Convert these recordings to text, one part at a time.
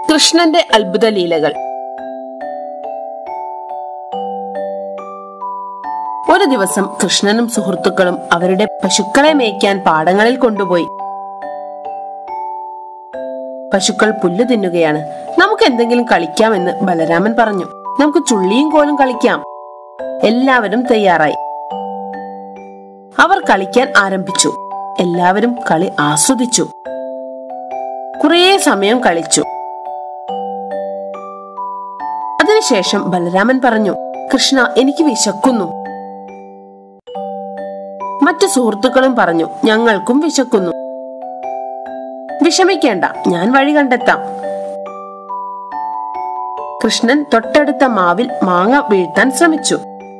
കൃഷ്ണന്റെ അത്ഭുത ലീലകൾ ഒരു ദിവസം കൃഷ്ണനും സുഹൃത്തുക്കളും അവരുടെ പശുക്കളെ മേയ്ക്കാൻ പാടങ്ങളിൽ കൊണ്ടുപോയി പശുക്കൾ പുല്ല് തിന്നുകയാണ് നമുക്ക് എന്തെങ്കിലും കളിക്കാമെന്ന് ബലരാമൻ പറഞ്ഞു നമുക്ക് ചുള്ളിയും കോലും കളിക്കാം എല്ലാവരും തയ്യാറായി അവർ കളിക്കാൻ ആരംഭിച്ചു എല്ലാവരും കളി ആസ്വദിച്ചു കുറേ സമയം കളിച്ചു അതിനുശേഷം ബലരാമൻ പറഞ്ഞു കൃഷ്ണ എനിക്ക് വിശക്കുന്നു മറ്റു സുഹൃത്തുക്കളും പറഞ്ഞു ഞങ്ങൾക്കും വിശക്കുന്നു വിഷമിക്കേണ്ട ഞാൻ വഴി കണ്ടെത്താം കൃഷ്ണൻ തൊട്ടടുത്ത മാവിൽ മാങ്ങ വീഴ്ത്താൻ ശ്രമിച്ചു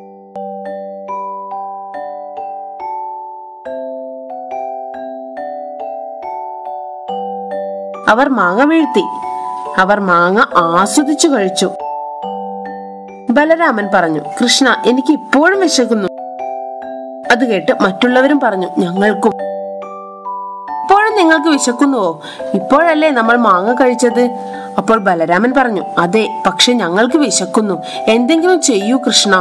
അവർ മാങ്ങ വീഴ്ത്തി അവർ മാങ്ങ ആസ്വദിച്ചു കഴിച്ചു ബലരാമൻ പറഞ്ഞു കൃഷ്ണ എനിക്ക് ഇപ്പോഴും വിശക്കുന്നു അത് കേട്ട് മറ്റുള്ളവരും പറഞ്ഞു ഞങ്ങൾക്കും ഇപ്പോഴും നിങ്ങൾക്ക് വിശക്കുന്നുവോ ഇപ്പോഴല്ലേ നമ്മൾ മാങ്ങ കഴിച്ചത് അപ്പോൾ ബലരാമൻ പറഞ്ഞു അതെ പക്ഷെ ഞങ്ങൾക്ക് വിശക്കുന്നു എന്തെങ്കിലും ചെയ്യൂ കൃഷ്ണ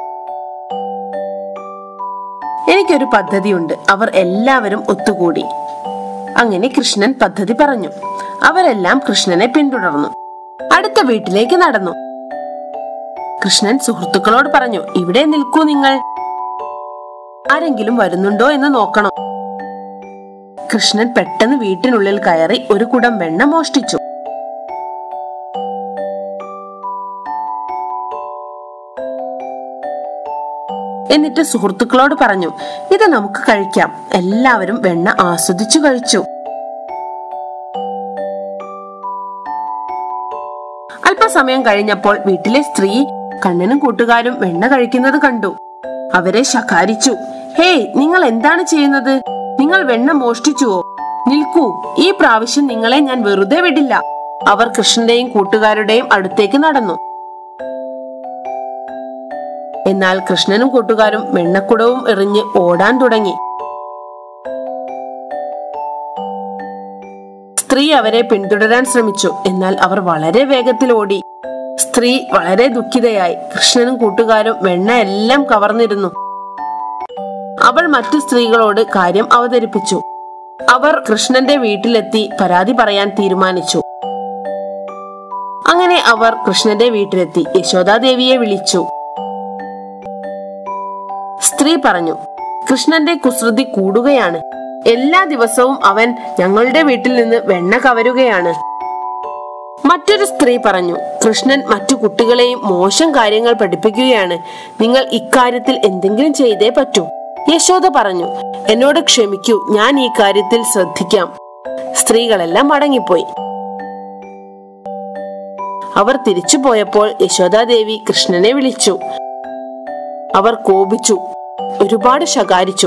എനിക്കൊരു പദ്ധതിയുണ്ട് അവർ എല്ലാവരും ഒത്തുകൂടി അങ്ങനെ കൃഷ്ണൻ പദ്ധതി പറഞ്ഞു അവരെല്ലാം കൃഷ്ണനെ പിന്തുടർന്നു അടുത്ത വീട്ടിലേക്ക് നടന്നു കൃഷ്ണൻ സുഹൃത്തുക്കളോട് പറഞ്ഞു ഇവിടെ നിൽക്കൂ നിങ്ങൾ ആരെങ്കിലും വരുന്നുണ്ടോ എന്ന് നോക്കണം കൃഷ്ണൻ പെട്ടെന്ന് വീട്ടിനുള്ളിൽ കയറി ഒരു കുടം വെണ്ണ മോഷ്ടിച്ചു എന്നിട്ട് സുഹൃത്തുക്കളോട് പറഞ്ഞു ഇത് നമുക്ക് കഴിക്കാം എല്ലാവരും വെണ്ണ ആസ്വദിച്ചു കഴിച്ചു അല്പസമയം കഴിഞ്ഞപ്പോൾ വീട്ടിലെ സ്ത്രീ കണ്ണനും കൂട്ടുകാരും വെണ്ണ കഴിക്കുന്നത് കണ്ടു അവരെ ശകാരിച്ചു ഹേയ് നിങ്ങൾ എന്താണ് ചെയ്യുന്നത് നിങ്ങൾ വെണ്ണ മോഷ്ടിച്ചുവോ നിൽക്കൂ ഈ പ്രാവശ്യം നിങ്ങളെ ഞാൻ വെറുതെ വിടില്ല അവർ കൃഷ്ണന്റെയും കൂട്ടുകാരുടെയും അടുത്തേക്ക് നടന്നു എന്നാൽ കൃഷ്ണനും കൂട്ടുകാരും വെണ്ണക്കുടവും എറിഞ്ഞ് ഓടാൻ തുടങ്ങി സ്ത്രീ അവരെ പിന്തുടരാൻ ശ്രമിച്ചു എന്നാൽ അവർ വളരെ വേഗത്തിൽ ഓടി സ്ത്രീ വളരെ ദുഃഖിതയായി കൃഷ്ണനും കൂട്ടുകാരും വെണ്ണ എല്ലാം കവർന്നിരുന്നു അവൾ മറ്റു സ്ത്രീകളോട് കാര്യം അവതരിപ്പിച്ചു അവർ കൃഷ്ണന്റെ വീട്ടിലെത്തി പരാതി പറയാൻ തീരുമാനിച്ചു അങ്ങനെ അവർ കൃഷ്ണന്റെ വീട്ടിലെത്തി യശോദാദേവിയെ വിളിച്ചു സ്ത്രീ പറഞ്ഞു കൃഷ്ണന്റെ കുസൃതി കൂടുകയാണ് എല്ലാ ദിവസവും അവൻ ഞങ്ങളുടെ വീട്ടിൽ നിന്ന് വെണ്ണ കവരുകയാണ് മറ്റൊരു സ്ത്രീ പറഞ്ഞു കൃഷ്ണൻ മറ്റു കുട്ടികളെയും മോശം കാര്യങ്ങൾ പഠിപ്പിക്കുകയാണ് നിങ്ങൾ ഇക്കാര്യത്തിൽ എന്തെങ്കിലും ചെയ്തേ പറ്റൂ യശോദ പറഞ്ഞു എന്നോട് ക്ഷമിക്കൂ ഞാൻ ഈ കാര്യത്തിൽ ശ്രദ്ധിക്കാം സ്ത്രീകളെല്ലാം മടങ്ങിപ്പോയി അവർ തിരിച്ചു പോയപ്പോൾ യശോദാദേവി കൃഷ്ണനെ വിളിച്ചു അവർ കോപിച്ചു ഒരുപാട് ശകാരിച്ചു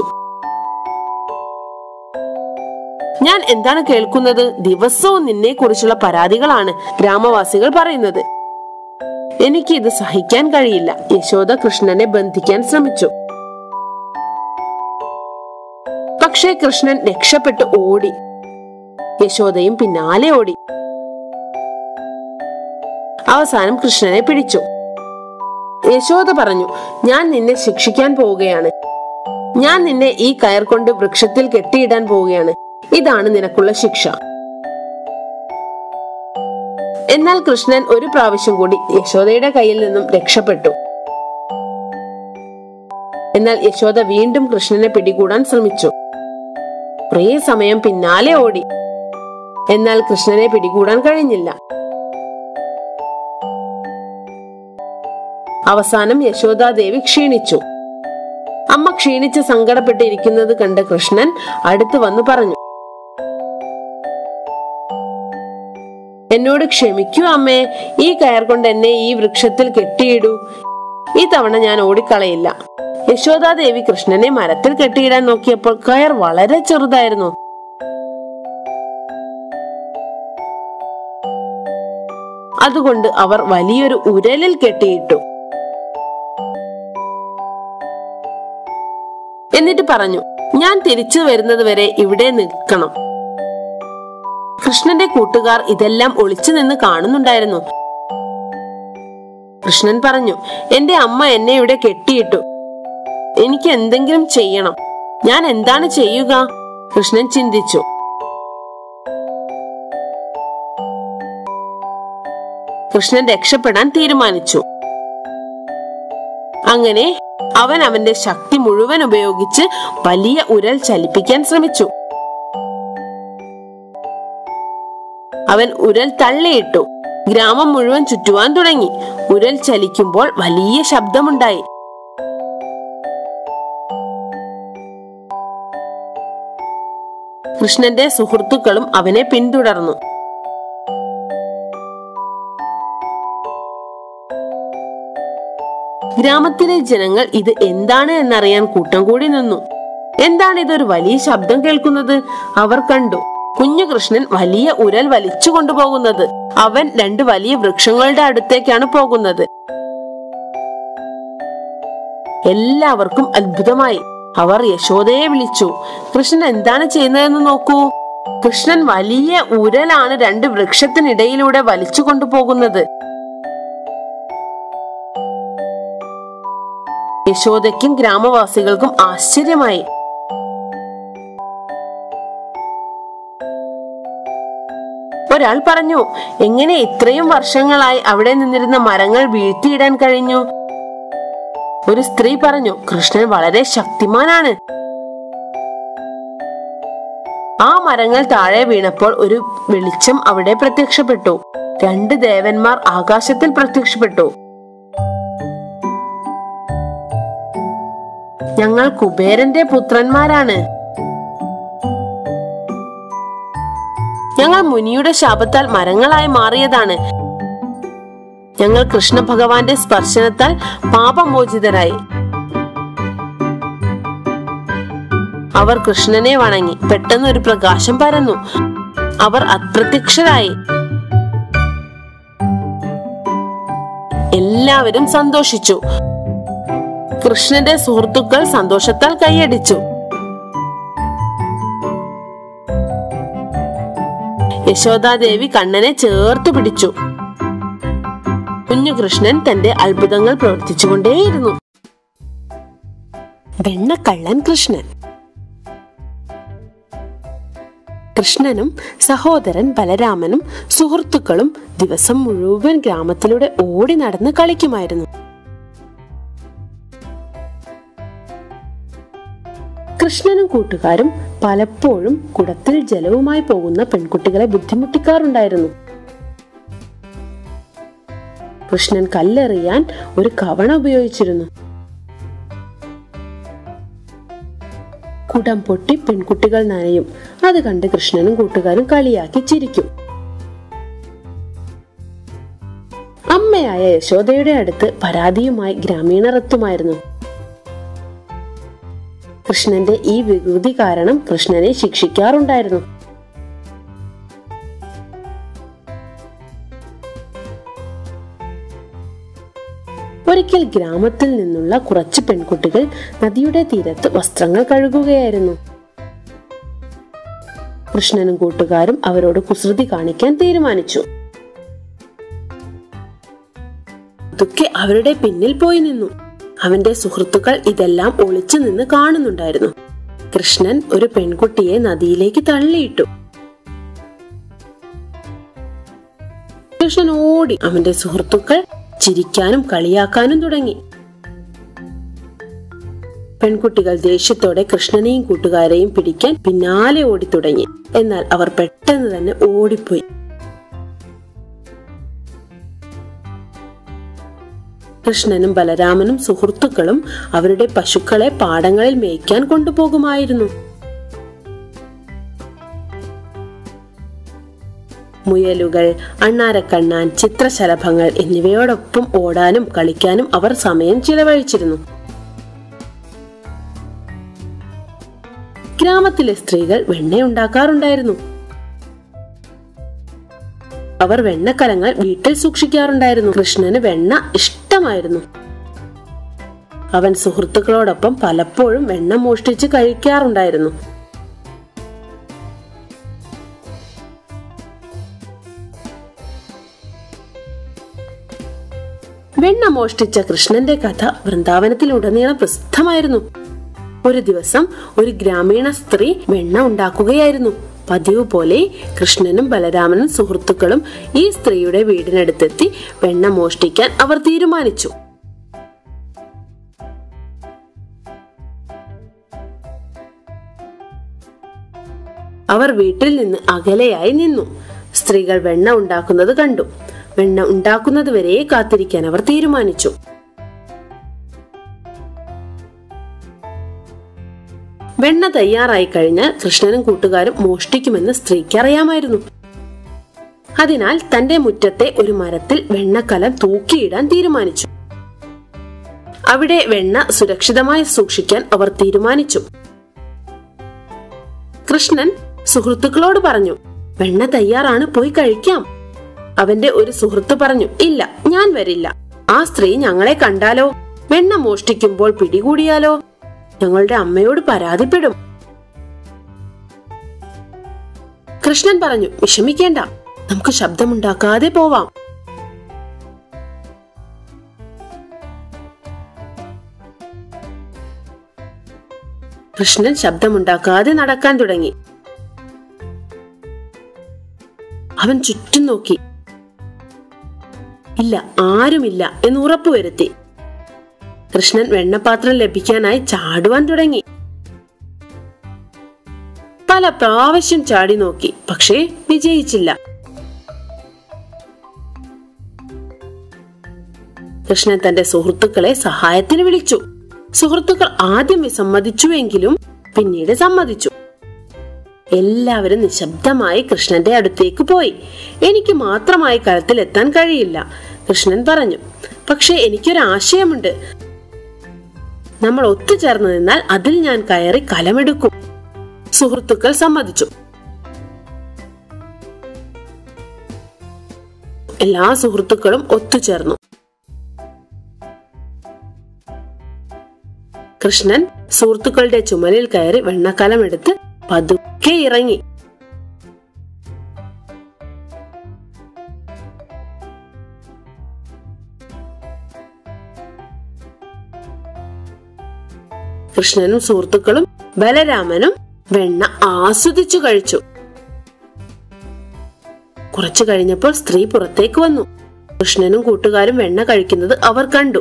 ഞാൻ എന്താണ് കേൾക്കുന്നത് ദിവസവും നിന്നെ കുറിച്ചുള്ള പരാതികളാണ് ഗ്രാമവാസികൾ പറയുന്നത് എനിക്ക് ഇത് സഹിക്കാൻ കഴിയില്ല യശോദ കൃഷ്ണനെ ബന്ധിക്കാൻ ശ്രമിച്ചു പക്ഷേ കൃഷ്ണൻ രക്ഷപ്പെട്ട് ഓടി യശോദയും പിന്നാലെ ഓടി അവസാനം കൃഷ്ണനെ പിടിച്ചു യശോദ പറഞ്ഞു ഞാൻ നിന്നെ ശിക്ഷിക്കാൻ പോവുകയാണ് ഞാൻ നിന്നെ ഈ കയർ കൊണ്ട് വൃക്ഷത്തിൽ കെട്ടിയിടാൻ പോവുകയാണ് ഇതാണ് നിനക്കുള്ള ശിക്ഷ എന്നാൽ കൃഷ്ണൻ ഒരു പ്രാവശ്യം കൂടി യശോദയുടെ കയ്യിൽ നിന്നും രക്ഷപ്പെട്ടു എന്നാൽ യശോദ വീണ്ടും കൃഷ്ണനെ പിടികൂടാൻ ശ്രമിച്ചു കുറേ സമയം പിന്നാലെ ഓടി എന്നാൽ കൃഷ്ണനെ പിടികൂടാൻ കഴിഞ്ഞില്ല അവസാനം യശോദാദേവി ക്ഷീണിച്ചു അമ്മ ക്ഷീണിച്ച് സങ്കടപ്പെട്ടിരിക്കുന്നത് കണ്ട കൃഷ്ണൻ അടുത്തു വന്നു പറഞ്ഞു എന്നോട് ക്ഷമിക്കൂ അമ്മേ ഈ കയർ കൊണ്ട് എന്നെ ഈ വൃക്ഷത്തിൽ കെട്ടിയിടൂ ഈ തവണ ഞാൻ ഓടിക്കളയില്ല യശോദാദേവി കൃഷ്ണനെ മരത്തിൽ കെട്ടിയിടാൻ നോക്കിയപ്പോൾ കയർ വളരെ ചെറുതായിരുന്നു അതുകൊണ്ട് അവർ വലിയൊരു ഉരലിൽ കെട്ടിയിട്ടു എന്നിട്ട് പറഞ്ഞു ഞാൻ തിരിച്ചു വരുന്നത് വരെ ഇവിടെ നിൽക്കണം കൃഷ്ണന്റെ കൂട്ടുകാർ ഇതെല്ലാം ഒളിച്ചു നിന്ന് കാണുന്നുണ്ടായിരുന്നു കൃഷ്ണൻ പറഞ്ഞു എന്റെ അമ്മ എന്നെ ഇവിടെ കെട്ടിയിട്ടു എനിക്ക് എന്തെങ്കിലും ചെയ്യണം ഞാൻ എന്താണ് ചെയ്യുക കൃഷ്ണൻ ചിന്തിച്ചു കൃഷ്ണൻ രക്ഷപ്പെടാൻ തീരുമാനിച്ചു അങ്ങനെ അവൻ അവന്റെ ശക്തി മുഴുവൻ ഉപയോഗിച്ച് വലിയ ഉരൽ ചലിപ്പിക്കാൻ ശ്രമിച്ചു അവൻ ഉരൽ തള്ളിയിട്ടു ഗ്രാമം മുഴുവൻ ചുറ്റുവാൻ തുടങ്ങി ഉരൽ ചലിക്കുമ്പോൾ വലിയ ശബ്ദമുണ്ടായി കൃഷ്ണന്റെ സുഹൃത്തുക്കളും അവനെ പിന്തുടർന്നു ഗ്രാമത്തിലെ ജനങ്ങൾ ഇത് എന്താണ് എന്നറിയാൻ കൂട്ടം കൂടി നിന്നു എന്താണ് ഇതൊരു വലിയ ശബ്ദം കേൾക്കുന്നത് അവർ കണ്ടു കുഞ്ഞു കൃഷ്ണൻ വലിയ ഉരൽ വലിച്ചു കൊണ്ടുപോകുന്നത് അവൻ രണ്ട് വലിയ വൃക്ഷങ്ങളുടെ അടുത്തേക്കാണ് പോകുന്നത് എല്ലാവർക്കും അത്ഭുതമായി അവർ യശോദയെ വിളിച്ചു കൃഷ്ണൻ എന്താണ് ചെയ്യുന്നതെന്ന് നോക്കൂ കൃഷ്ണൻ വലിയ ഉരലാണ് രണ്ട് വൃക്ഷത്തിനിടയിലൂടെ വലിച്ചു കൊണ്ടുപോകുന്നത് യശോദയ്ക്കും ഗ്രാമവാസികൾക്കും ആശ്ചര്യമായി ഒരാൾ പറഞ്ഞു എങ്ങനെ ഇത്രയും വർഷങ്ങളായി അവിടെ നിന്നിരുന്ന മരങ്ങൾ വീഴ്ത്തിയിടാൻ കഴിഞ്ഞു ഒരു സ്ത്രീ പറഞ്ഞു കൃഷ്ണൻ വളരെ ശക്തിമാനാണ് ആ മരങ്ങൾ താഴെ വീണപ്പോൾ ഒരു വെളിച്ചം അവിടെ പ്രത്യക്ഷപ്പെട്ടു രണ്ട് ദേവന്മാർ ആകാശത്തിൽ പ്രത്യക്ഷപ്പെട്ടു ഞങ്ങൾ കുബേരന്റെ പുത്രന്മാരാണ് ഞങ്ങൾ മുനിയുടെ ശാപത്താൽ മരങ്ങളായി മാറിയതാണ് ഞങ്ങൾ കൃഷ്ണ ഭഗവാന്റെ സ്പർശനത്താൽ പാപമോചിതരായി അവർ കൃഷ്ണനെ വണങ്ങി പെട്ടെന്ന് ഒരു പ്രകാശം പരന്നു അവർ അപ്രത്യക്ഷരായി എല്ലാവരും സന്തോഷിച്ചു കൃഷ്ണന്റെ സുഹൃത്തുക്കൾ സന്തോഷത്താൽ കൈയടിച്ചു യശോദാദേവി കണ്ണനെ ചേർത്ത് പിടിച്ചു കുഞ്ഞു കൃഷ്ണൻ തന്റെ അത്ഭുതങ്ങൾ പ്രവർത്തിച്ചുകൊണ്ടേയിരുന്നു വെണ്ണക്കള്ളൻ കൃഷ്ണൻ കൃഷ്ണനും സഹോദരൻ ബലരാമനും സുഹൃത്തുക്കളും ദിവസം മുഴുവൻ ഗ്രാമത്തിലൂടെ ഓടി നടന്ന് കളിക്കുമായിരുന്നു കൃഷ്ണനും കൂട്ടുകാരും പലപ്പോഴും കുടത്തിൽ ജലവുമായി പോകുന്ന പെൺകുട്ടികളെ ബുദ്ധിമുട്ടിക്കാറുണ്ടായിരുന്നു കൃഷ്ണൻ കല്ലെറിയാൻ ഒരു കവണ ഉപയോഗിച്ചിരുന്നു കുടം പൊട്ടി പെൺകുട്ടികൾ നനയും അത് കണ്ട് കൃഷ്ണനും കൂട്ടുകാരും കളിയാക്കി ചിരിക്കും അമ്മയായ യശോദയുടെ അടുത്ത് പരാതിയുമായി ഗ്രാമീണർ എത്തുമായിരുന്നു കൃഷ്ണന്റെ ഈ വികൃതി കാരണം കൃഷ്ണനെ ശിക്ഷിക്കാറുണ്ടായിരുന്നു ഒരിക്കൽ ഗ്രാമത്തിൽ നിന്നുള്ള കുറച്ച് പെൺകുട്ടികൾ നദിയുടെ തീരത്ത് വസ്ത്രങ്ങൾ കഴുകുകയായിരുന്നു കൃഷ്ണനും കൂട്ടുകാരും അവരോട് കുസൃതി കാണിക്കാൻ തീരുമാനിച്ചു ദുഃഖെ അവരുടെ പിന്നിൽ പോയി നിന്നു അവന്റെ സുഹൃത്തുക്കൾ ഇതെല്ലാം ഒളിച്ചു നിന്ന് കാണുന്നുണ്ടായിരുന്നു കൃഷ്ണൻ ഒരു പെൺകുട്ടിയെ നദിയിലേക്ക് തള്ളിയിട്ടു കൃഷ്ണൻ ഓടി അവന്റെ സുഹൃത്തുക്കൾ ചിരിക്കാനും കളിയാക്കാനും തുടങ്ങി പെൺകുട്ടികൾ ദേഷ്യത്തോടെ കൃഷ്ണനെയും കൂട്ടുകാരെയും പിടിക്കാൻ പിന്നാലെ ഓടി തുടങ്ങി എന്നാൽ അവർ പെട്ടെന്ന് തന്നെ ഓടിപ്പോയി കൃഷ്ണനും ബലരാമനും സുഹൃത്തുക്കളും അവരുടെ പശുക്കളെ പാടങ്ങളിൽ മേയ്ക്കാൻ കൊണ്ടുപോകുമായിരുന്നു മുയലുകൾ അണ്ണാരക്കണ്ണാൻ ചിത്രശലഭങ്ങൾ എന്നിവയോടൊപ്പം ഓടാനും കളിക്കാനും അവർ സമയം ചിലവഴിച്ചിരുന്നു ഗ്രാമത്തിലെ സ്ത്രീകൾ വെണ്ണയുണ്ടാക്കാറുണ്ടായിരുന്നു അവർ വെണ്ണക്കലങ്ങൾ വീട്ടിൽ സൂക്ഷിക്കാറുണ്ടായിരുന്നു കൃഷ്ണന് വെണ്ണ ഇഷ്ടമായിരുന്നു അവൻ സുഹൃത്തുക്കളോടൊപ്പം പലപ്പോഴും വെണ്ണ മോഷ്ടിച്ച് കഴിക്കാറുണ്ടായിരുന്നു വെണ്ണ മോഷ്ടിച്ച കൃഷ്ണന്റെ കഥ വൃന്ദാവനത്തിലുടനീളം പ്രസിദ്ധമായിരുന്നു ഒരു ദിവസം ഒരു ഗ്രാമീണ സ്ത്രീ വെണ്ണ ഉണ്ടാക്കുകയായിരുന്നു പതിവ് പോലെ കൃഷ്ണനും ബലരാമനും സുഹൃത്തുക്കളും ഈ സ്ത്രീയുടെ വീടിനടുത്തെത്തി വെണ്ണ മോഷ്ടിക്കാൻ അവർ തീരുമാനിച്ചു അവർ വീട്ടിൽ നിന്ന് അകലെയായി നിന്നു സ്ത്രീകൾ വെണ്ണ ഉണ്ടാക്കുന്നത് കണ്ടു വെണ്ണ ഉണ്ടാക്കുന്നത് വരെ കാത്തിരിക്കാൻ അവർ തീരുമാനിച്ചു വെണ്ണ തയ്യാറായി കഴിഞ്ഞാൽ കൃഷ്ണനും കൂട്ടുകാരും മോഷ്ടിക്കുമെന്ന് സ്ത്രീക്ക് അറിയാമായിരുന്നു അതിനാൽ തന്റെ മുറ്റത്തെ ഒരു മരത്തിൽ വെണ്ണക്കലം തൂക്കിയിടാൻ തീരുമാനിച്ചു അവിടെ വെണ്ണ സുരക്ഷിതമായി സൂക്ഷിക്കാൻ അവർ തീരുമാനിച്ചു കൃഷ്ണൻ സുഹൃത്തുക്കളോട് പറഞ്ഞു വെണ്ണ തയ്യാറാണ് പോയി കഴിക്കാം അവന്റെ ഒരു സുഹൃത്ത് പറഞ്ഞു ഇല്ല ഞാൻ വരില്ല ആ സ്ത്രീ ഞങ്ങളെ കണ്ടാലോ വെണ്ണ മോഷ്ടിക്കുമ്പോൾ പിടികൂടിയാലോ ഞങ്ങളുടെ അമ്മയോട് പരാതിപ്പെടും കൃഷ്ണൻ പറഞ്ഞു വിഷമിക്കേണ്ട നമുക്ക് ശബ്ദമുണ്ടാക്കാതെ പോവാം കൃഷ്ണൻ ശബ്ദമുണ്ടാക്കാതെ നടക്കാൻ തുടങ്ങി അവൻ ചുറ്റും നോക്കി ഇല്ല ആരുമില്ല എന്ന് ഉറപ്പുവരുത്തി കൃഷ്ണൻ വെണ്ണപാത്രം ലഭിക്കാനായി ചാടുവാൻ തുടങ്ങി പല പ്രാവശ്യം ചാടി നോക്കി പക്ഷേ വിജയിച്ചില്ല കൃഷ്ണൻ തന്റെ സുഹൃത്തുക്കളെ സഹായത്തിന് വിളിച്ചു സുഹൃത്തുക്കൾ ആദ്യം വിസമ്മതിച്ചുവെങ്കിലും പിന്നീട് സമ്മതിച്ചു എല്ലാവരും നിശബ്ദമായി കൃഷ്ണന്റെ അടുത്തേക്ക് പോയി എനിക്ക് മാത്രമായി കലത്തിൽ എത്താൻ കഴിയില്ല കൃഷ്ണൻ പറഞ്ഞു പക്ഷെ എനിക്കൊരു ആശയമുണ്ട് നമ്മൾ ഒത്തുചേർന്ന് നിന്നാൽ അതിൽ ഞാൻ കയറി കലമെടുക്കും സുഹൃത്തുക്കൾ സമ്മതിച്ചു എല്ലാ സുഹൃത്തുക്കളും ഒത്തുചേർന്നു കൃഷ്ണൻ സുഹൃത്തുക്കളുടെ ചുമലിൽ കയറി വെണ്ണക്കലം എടുത്ത് പതുക്കെ ഇറങ്ങി കൃഷ്ണനും സുഹൃത്തുക്കളും ബലരാമനും വെണ്ണ ആസ്വദിച്ചു കഴിച്ചു കുറച്ചു കഴിഞ്ഞപ്പോൾ സ്ത്രീ പുറത്തേക്ക് വന്നു കൃഷ്ണനും കൂട്ടുകാരും വെണ്ണ കഴിക്കുന്നത് അവർ കണ്ടു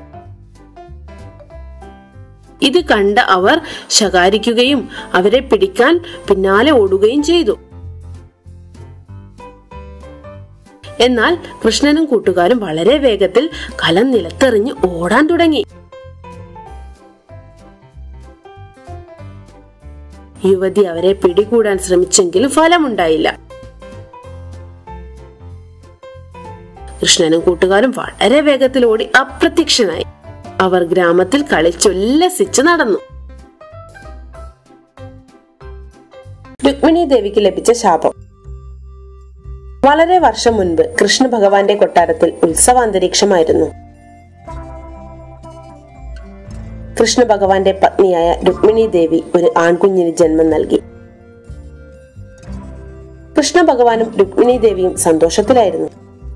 ഇത് കണ്ട അവർ ശകാരിക്കുകയും അവരെ പിടിക്കാൻ പിന്നാലെ ഓടുകയും ചെയ്തു എന്നാൽ കൃഷ്ണനും കൂട്ടുകാരും വളരെ വേഗത്തിൽ കലം നിലത്തെറിഞ്ഞ് ഓടാൻ തുടങ്ങി യുവതി അവരെ പിടികൂടാൻ ശ്രമിച്ചെങ്കിലും ഫലമുണ്ടായില്ല കൃഷ്ണനും കൂട്ടുകാരും വളരെ വേഗത്തിൽ ഓടി അപ്രത്യക്ഷനായി അവർ ഗ്രാമത്തിൽ കളിച്ചുല്ലസിച്ച് നടന്നു രുക്മിണി ദേവിക്ക് ലഭിച്ച ശാപം വളരെ വർഷം മുൻപ് കൃഷ്ണ ഭഗവാന്റെ കൊട്ടാരത്തിൽ ഉത്സവാന്തരീക്ഷമായിരുന്നു കൃഷ്ണ ഭഗവാന്റെ പത്നിയായ രുക്മിണി ദേവി ഒരു ആൺകുഞ്ഞിന് ജന്മം നൽകി കൃഷ്ണ ഭഗവാനും രുക്മിണി ദേവിയും സന്തോഷത്തിലായിരുന്നു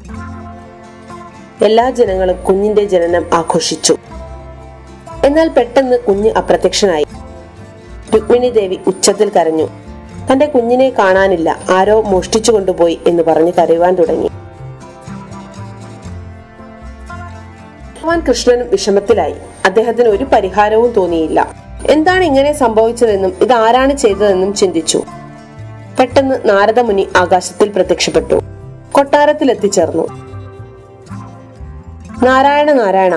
എല്ലാ ജനങ്ങളും കുഞ്ഞിന്റെ ജനനം ആഘോഷിച്ചു എന്നാൽ പെട്ടെന്ന് കുഞ്ഞ് അപ്രത്യക്ഷനായി രുക്മിണി ദേവി ഉച്ചത്തിൽ കരഞ്ഞു തന്റെ കുഞ്ഞിനെ കാണാനില്ല ആരോ മോഷ്ടിച്ചു കൊണ്ടുപോയി എന്ന് പറഞ്ഞ് കരയുവാൻ തുടങ്ങി ഭഗവാൻ കൃഷ്ണനും വിഷമത്തിലായി അദ്ദേഹത്തിന് ഒരു പരിഹാരവും തോന്നിയില്ല എന്താണ് ഇങ്ങനെ സംഭവിച്ചതെന്നും ഇത് ആരാണ് ചെയ്തതെന്നും ചിന്തിച്ചു പെട്ടെന്ന് നാരദമുനി ആകാശത്തിൽ പ്രത്യക്ഷപ്പെട്ടു കൊട്ടാരത്തിൽ എത്തിച്ചേർന്നു നാരായണ നാരായണ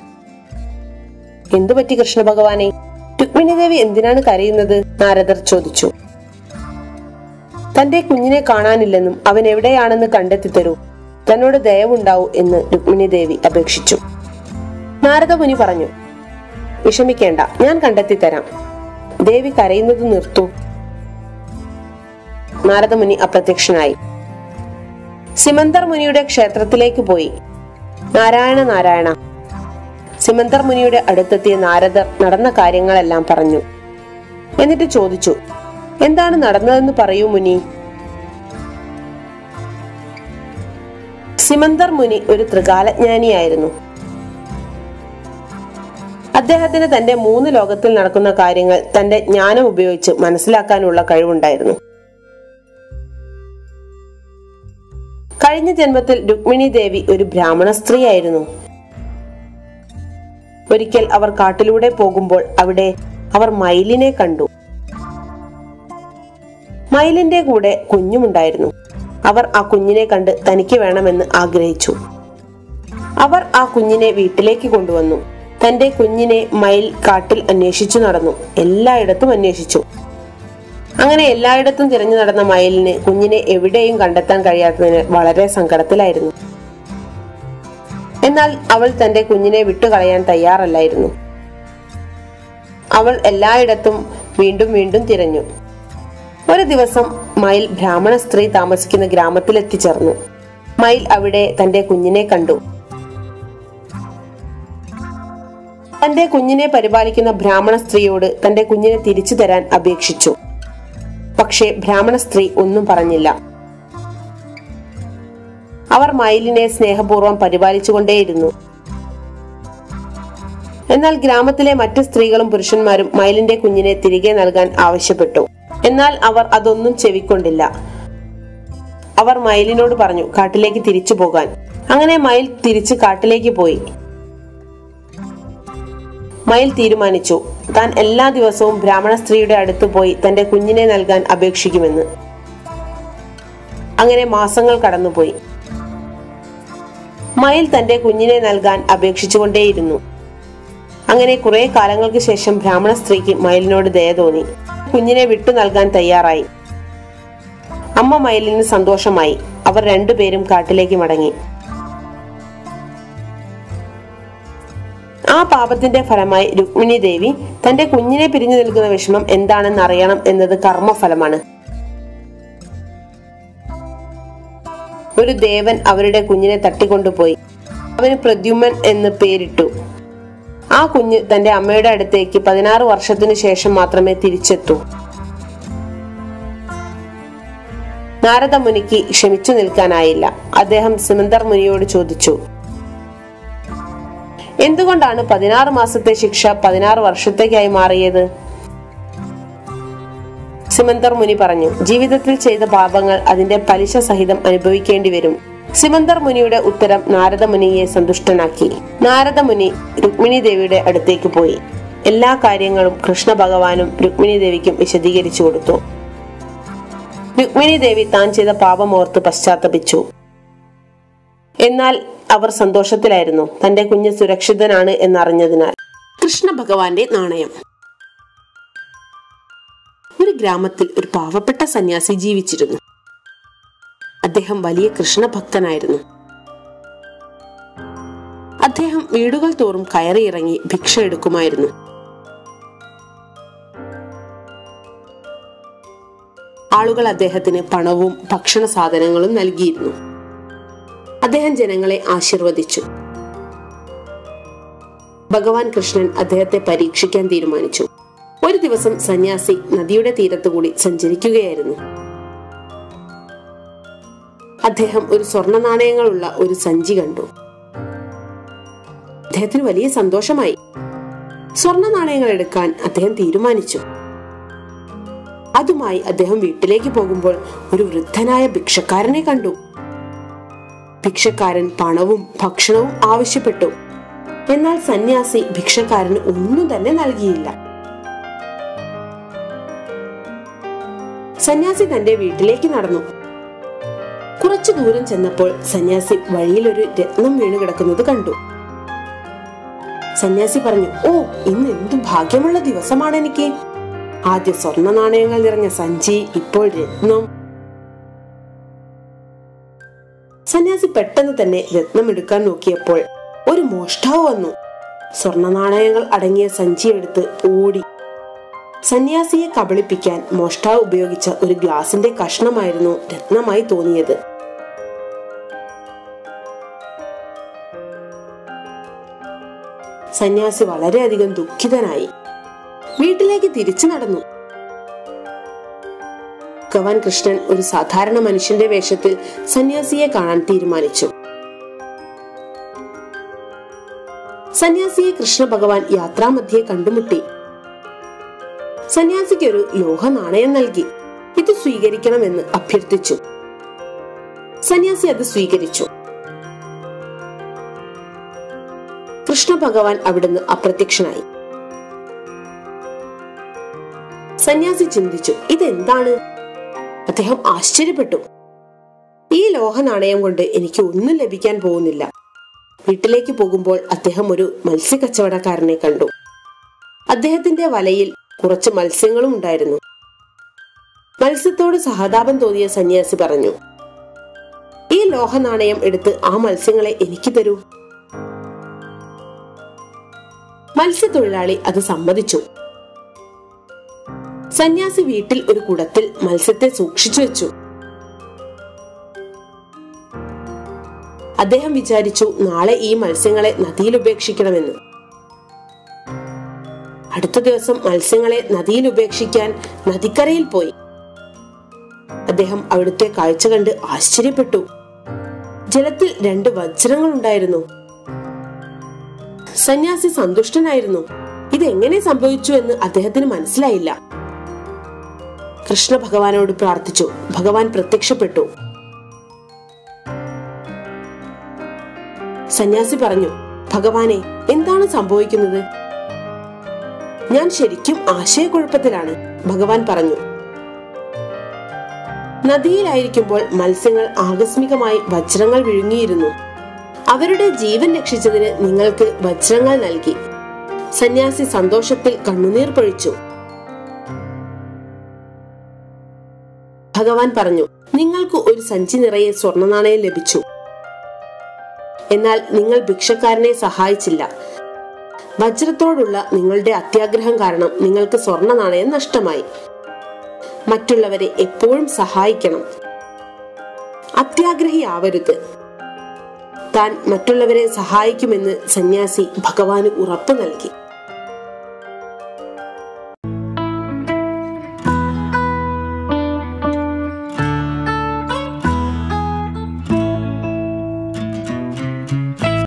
എന്തു പറ്റി കൃഷ്ണ ഭഗവാനെ രുക്മിണി ദേവി എന്തിനാണ് കരയുന്നത് നാരദർ ചോദിച്ചു തന്റെ കുഞ്ഞിനെ കാണാനില്ലെന്നും അവൻ എവിടെയാണെന്ന് കണ്ടെത്തി തരൂ തന്നോട് ദയവുണ്ടാവൂ എന്ന് രുക്മിണി ദേവി അപേക്ഷിച്ചു നാരദമുനി പറഞ്ഞു വിഷമിക്കേണ്ട ഞാൻ കണ്ടെത്തി തരാം ദേവി കരയുന്നത് നിർത്തൂ നാരദമുനി അപ്രത്യക്ഷനായി സിമന്തർ മുനിയുടെ ക്ഷേത്രത്തിലേക്ക് പോയി നാരായണ നാരായണ സിമന്തർ മുനിയുടെ അടുത്തെത്തിയ നാരദർ നടന്ന കാര്യങ്ങളെല്ലാം പറഞ്ഞു എന്നിട്ട് ചോദിച്ചു എന്താണ് നടന്നതെന്ന് പറയൂ മുനി സിമന്തർ മുനി ഒരു ത്രികാലജ്ഞാനിയായിരുന്നു അദ്ദേഹത്തിന് തന്റെ മൂന്ന് ലോകത്തിൽ നടക്കുന്ന കാര്യങ്ങൾ തന്റെ ജ്ഞാനം ഉപയോഗിച്ച് മനസ്സിലാക്കാനുള്ള കഴിവുണ്ടായിരുന്നു കഴിഞ്ഞ ജന്മത്തിൽ രുക്മിണി ദേവി ഒരു ബ്രാഹ്മണ സ്ത്രീയായിരുന്നു ഒരിക്കൽ അവർ കാട്ടിലൂടെ പോകുമ്പോൾ അവിടെ അവർ മയിലിനെ കണ്ടു മയിലിന്റെ കൂടെ കുഞ്ഞുമുണ്ടായിരുന്നു അവർ ആ കുഞ്ഞിനെ കണ്ട് തനിക്ക് വേണമെന്ന് ആഗ്രഹിച്ചു അവർ ആ കുഞ്ഞിനെ വീട്ടിലേക്ക് കൊണ്ടുവന്നു തന്റെ കുഞ്ഞിനെ മയിൽ കാട്ടിൽ അന്വേഷിച്ചു നടന്നു എല്ലായിടത്തും അന്വേഷിച്ചു അങ്ങനെ എല്ലായിടത്തും തിരഞ്ഞു നടന്ന മയിലിന് കുഞ്ഞിനെ എവിടെയും കണ്ടെത്താൻ കഴിയാത്തതിന് വളരെ സങ്കടത്തിലായിരുന്നു എന്നാൽ അവൾ തന്റെ കുഞ്ഞിനെ വിട്ടുകളയാൻ തയ്യാറല്ലായിരുന്നു അവൾ എല്ലായിടത്തും വീണ്ടും വീണ്ടും തിരഞ്ഞു ഒരു ദിവസം മയിൽ ബ്രാഹ്മണ സ്ത്രീ താമസിക്കുന്ന ഗ്രാമത്തിൽ എത്തിച്ചേർന്നു മയിൽ അവിടെ തന്റെ കുഞ്ഞിനെ കണ്ടു തന്റെ കുഞ്ഞിനെ പരിപാലിക്കുന്ന ബ്രാഹ്മണ സ്ത്രീയോട് തന്റെ കുഞ്ഞിനെ തിരിച്ചു തരാൻ അപേക്ഷിച്ചു പക്ഷേ ബ്രാഹ്മണ സ്ത്രീ ഒന്നും പറഞ്ഞില്ല അവർ മയിലിനെ സ്നേഹപൂർവ്വം പരിപാലിച്ചുകൊണ്ടേയിരുന്നു എന്നാൽ ഗ്രാമത്തിലെ മറ്റു സ്ത്രീകളും പുരുഷന്മാരും മയിലിന്റെ കുഞ്ഞിനെ തിരികെ നൽകാൻ ആവശ്യപ്പെട്ടു എന്നാൽ അവർ അതൊന്നും ചെവിക്കൊണ്ടില്ല അവർ മയിലിനോട് പറഞ്ഞു കാട്ടിലേക്ക് തിരിച്ചു പോകാൻ അങ്ങനെ മയിൽ തിരിച്ച് കാട്ടിലേക്ക് പോയി മയിൽ തീരുമാനിച്ചു താൻ എല്ലാ ദിവസവും ബ്രാഹ്മണ സ്ത്രീയുടെ അടുത്ത് പോയി തന്റെ കുഞ്ഞിനെ നൽകാൻ അപേക്ഷിക്കുമെന്ന് അങ്ങനെ മാസങ്ങൾ കടന്നുപോയി മയിൽ തന്റെ കുഞ്ഞിനെ നൽകാൻ അപേക്ഷിച്ചുകൊണ്ടേയിരുന്നു അങ്ങനെ കുറെ കാലങ്ങൾക്ക് ശേഷം ബ്രാഹ്മണ സ്ത്രീക്ക് മയിലിനോട് ദയ തോന്നി കുഞ്ഞിനെ വിട്ടു നൽകാൻ തയ്യാറായി അമ്മ മയിലിന് സന്തോഷമായി അവർ രണ്ടുപേരും കാട്ടിലേക്ക് മടങ്ങി ആ പാപത്തിന്റെ ഫലമായി രുക്മിണി ദേവി തന്റെ കുഞ്ഞിനെ പിരിഞ്ഞു നിൽക്കുന്ന വിഷമം എന്താണെന്ന് അറിയണം എന്നത് കർമ്മഫലമാണ് ഒരു ദേവൻ അവരുടെ കുഞ്ഞിനെ തട്ടിക്കൊണ്ടുപോയി അവന് പ്രദ്യുമൻ എന്ന് പേരിട്ടു ആ കുഞ്ഞ് തന്റെ അമ്മയുടെ അടുത്തേക്ക് പതിനാറ് വർഷത്തിനു ശേഷം മാത്രമേ തിരിച്ചെത്തൂ നാരദ മുനിക്ക് ക്ഷമിച്ചു നിൽക്കാനായില്ല അദ്ദേഹം സിമന്തർ മുനിയോട് ചോദിച്ചു എന്തുകൊണ്ടാണ് പതിനാറ് മാസത്തെ ശിക്ഷ പതിനാറ് വർഷത്തേക്കായി മാറിയത് സിമന്തർ മുനി പറഞ്ഞു ജീവിതത്തിൽ ചെയ്ത പാപങ്ങൾ അതിന്റെ പലിശ സഹിതം അനുഭവിക്കേണ്ടി വരും സിമന്തർ മുനിയുടെ ഉത്തരം നാരദ മുനിയെ സന്തുഷ്ടനാക്കി നാരദ മുനി രുക്മിണി ദേവിയുടെ അടുത്തേക്ക് പോയി എല്ലാ കാര്യങ്ങളും കൃഷ്ണ ഭഗവാനും രുക്മിണി ദേവിക്കും വിശദീകരിച്ചു കൊടുത്തു രുക്മിണി ദേവി താൻ ചെയ്ത പാപമോർത്ത് പശ്ചാത്തപിച്ചു എന്നാൽ അവർ സന്തോഷത്തിലായിരുന്നു തന്റെ കുഞ്ഞ് സുരക്ഷിതനാണ് എന്നറിഞ്ഞതിനാൽ കൃഷ്ണ ഭഗവാന്റെ നാണയം ഒരു ഗ്രാമത്തിൽ ഒരു പാവപ്പെട്ട സന്യാസി ജീവിച്ചിരുന്നു അദ്ദേഹം വലിയ കൃഷ്ണഭക്തനായിരുന്നു അദ്ദേഹം വീടുകൾ തോറും കയറിയിറങ്ങി ഭിക്ഷ എടുക്കുമായിരുന്നു ആളുകൾ അദ്ദേഹത്തിന് പണവും ഭക്ഷണ സാധനങ്ങളും നൽകിയിരുന്നു അദ്ദേഹം ജനങ്ങളെ ആശീർവദിച്ചു ഭഗവാൻ കൃഷ്ണൻ അദ്ദേഹത്തെ പരീക്ഷിക്കാൻ തീരുമാനിച്ചു ഒരു ദിവസം സന്യാസി നദിയുടെ തീരത്തുകൂടി സഞ്ചരിക്കുകയായിരുന്നു അദ്ദേഹം ഒരു സ്വർണ്ണ നാണയങ്ങളുള്ള ഒരു സഞ്ചി കണ്ടു അദ്ദേഹത്തിന് വലിയ സന്തോഷമായി സ്വർണ്ണ നാണയങ്ങൾ എടുക്കാൻ അദ്ദേഹം തീരുമാനിച്ചു അതുമായി അദ്ദേഹം വീട്ടിലേക്ക് പോകുമ്പോൾ ഒരു വൃദ്ധനായ ഭിക്ഷക്കാരനെ കണ്ടു ഭിക്ഷക്കാരൻ പണവും ഭക്ഷണവും ആവശ്യപ്പെട്ടു എന്നാൽ സന്യാസി ഭിക്ഷക്കാരന് ഒന്നും തന്നെ നൽകിയില്ല സന്യാസി തന്റെ വീട്ടിലേക്ക് നടന്നു കുറച്ചു ദൂരം ചെന്നപ്പോൾ സന്യാസി വഴിയിൽ ഒരു രത്നം വീണു കിടക്കുന്നത് കണ്ടു സന്യാസി പറഞ്ഞു ഓ ഇന്ന് എന്തു ഭാഗ്യമുള്ള ദിവസമാണ് എനിക്ക് ആദ്യ സ്വർണ്ണ നാണയങ്ങൾ നിറഞ്ഞ സഞ്ചി ഇപ്പോൾ രത്നം സന്യാസി പെട്ടെന്ന് തന്നെ രത്നം എടുക്കാൻ നോക്കിയപ്പോൾ ഒരു മോഷ്ടാവ് വന്നു സ്വർണ്ണ നാണയങ്ങൾ അടങ്ങിയ സഞ്ചി എടുത്ത് ഓടി സന്യാസിയെ കബളിപ്പിക്കാൻ മോഷ്ടാവ് ഉപയോഗിച്ച ഒരു ഗ്ലാസിന്റെ കഷ്ണമായിരുന്നു രത്നമായി തോന്നിയത് സന്യാസി വളരെയധികം ദുഃഖിതനായി വീട്ടിലേക്ക് തിരിച്ചു നടന്നു ഭഗവാൻ കൃഷ്ണൻ ഒരു സാധാരണ മനുഷ്യന്റെ വേഷത്തിൽ സന്യാസിയെ കാണാൻ തീരുമാനിച്ചു സന്യാസിയെ കൃഷ്ണ ഭഗവാൻ യാത്രാമധ്യേ കണ്ടുമുട്ടി സന്യാസിക്ക് ഒരു ലോഹ നാണയം നൽകി ഇത് സ്വീകരിക്കണമെന്ന് അഭ്യർത്ഥിച്ചു സന്യാസി അത് സ്വീകരിച്ചു കൃഷ്ണ ഭഗവാൻ അവിടുന്ന് അപ്രത്യക്ഷനായി സന്യാസി ചിന്തിച്ചു ഇതെന്താണ് അദ്ദേഹം ആശ്ചര്യപ്പെട്ടു ഈ ലോഹ നാണയം കൊണ്ട് എനിക്ക് ഒന്നും ലഭിക്കാൻ പോകുന്നില്ല വീട്ടിലേക്ക് പോകുമ്പോൾ അദ്ദേഹം ഒരു മത്സ്യ കച്ചവടക്കാരനെ കണ്ടു അദ്ദേഹത്തിന്റെ വലയിൽ കുറച്ച് മത്സ്യങ്ങളും ഉണ്ടായിരുന്നു മത്സ്യത്തോട് സഹതാപം തോന്നിയ സന്യാസി പറഞ്ഞു ഈ ലോഹ നാണയം എടുത്ത് ആ മത്സ്യങ്ങളെ എനിക്ക് തരൂ മത്സ്യത്തൊഴിലാളി അത് സമ്മതിച്ചു സന്യാസി വീട്ടിൽ ഒരു കുടത്തിൽ മത്സ്യത്തെ സൂക്ഷിച്ചു വെച്ചു അദ്ദേഹം വിചാരിച്ചു നാളെ ഈ മത്സ്യങ്ങളെ നദിയിൽ ഉപേക്ഷിക്കണമെന്ന് അടുത്ത ദിവസം മത്സ്യങ്ങളെ നദിയിൽ ഉപേക്ഷിക്കാൻ നദിക്കരയിൽ പോയി അദ്ദേഹം അവിടുത്തെ കാഴ്ച കണ്ട് ആശ്ചര്യപ്പെട്ടു ജലത്തിൽ രണ്ട് വജ്രങ്ങൾ ഉണ്ടായിരുന്നു സന്യാസി സന്തുഷ്ടനായിരുന്നു ഇതെങ്ങനെ സംഭവിച്ചു എന്ന് അദ്ദേഹത്തിന് മനസ്സിലായില്ല കൃഷ്ണ ഭഗവാനോട് പ്രാർത്ഥിച്ചു ഭഗവാൻ പ്രത്യക്ഷപ്പെട്ടു സന്യാസി പറഞ്ഞു ഭഗവാനെ എന്താണ് സംഭവിക്കുന്നത് ഞാൻ ശരിക്കും ആശയക്കുഴപ്പത്തിലാണ് ഭഗവാൻ പറഞ്ഞു നദിയിലായിരിക്കുമ്പോൾ മത്സ്യങ്ങൾ ആകസ്മികമായി വജ്രങ്ങൾ വിഴുങ്ങിയിരുന്നു അവരുടെ ജീവൻ രക്ഷിച്ചതിന് നിങ്ങൾക്ക് വജ്രങ്ങൾ നൽകി സന്യാസി സന്തോഷത്തിൽ കണ്ണുനീർ പൊഴിച്ചു ഭഗവാൻ പറഞ്ഞു നിങ്ങൾക്ക് ഒരു സഞ്ചി നിറയെ സ്വർണ്ണ നാണയം ലഭിച്ചു എന്നാൽ നിങ്ങൾ ഭിക്ഷക്കാരനെ സഹായിച്ചില്ല വജ്രത്തോടുള്ള നിങ്ങളുടെ അത്യാഗ്രഹം കാരണം നിങ്ങൾക്ക് സ്വർണ്ണ നാണയം നഷ്ടമായി മറ്റുള്ളവരെ എപ്പോഴും സഹായിക്കണം അത്യാഗ്രഹിയാവരുത് താൻ മറ്റുള്ളവരെ സഹായിക്കുമെന്ന് സന്യാസി ഭഗവാന് ഉറപ്പു നൽകി